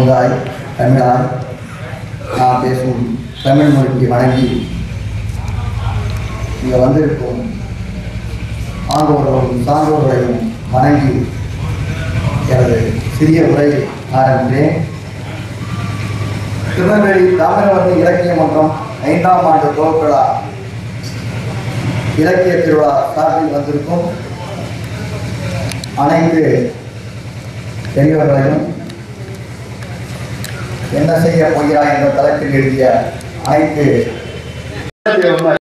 சமுதாய் தமிழாய் நான் பேசும் தமிழ் மொழிக்கு வணங்கி இங்கே வந்திருக்கும் ஆண்டோர்களும் சான்றோர்களையும் வணங்கி எனது சிறிய உரையை ஆரம்பித்தேன் திருநெல்வேலி தாமிரவர்ணி இலக்கிய மன்றம் ஐந்தாம் ஆண்டு துவக்கவிழா இலக்கிய திருவிழா சார்பில் வந்திருக்கும் அனைத்து பெரியவர்களையும் என்ன செய்ய போகிறாய் என்ற தலைப்பில் எழுதிய அனைத்து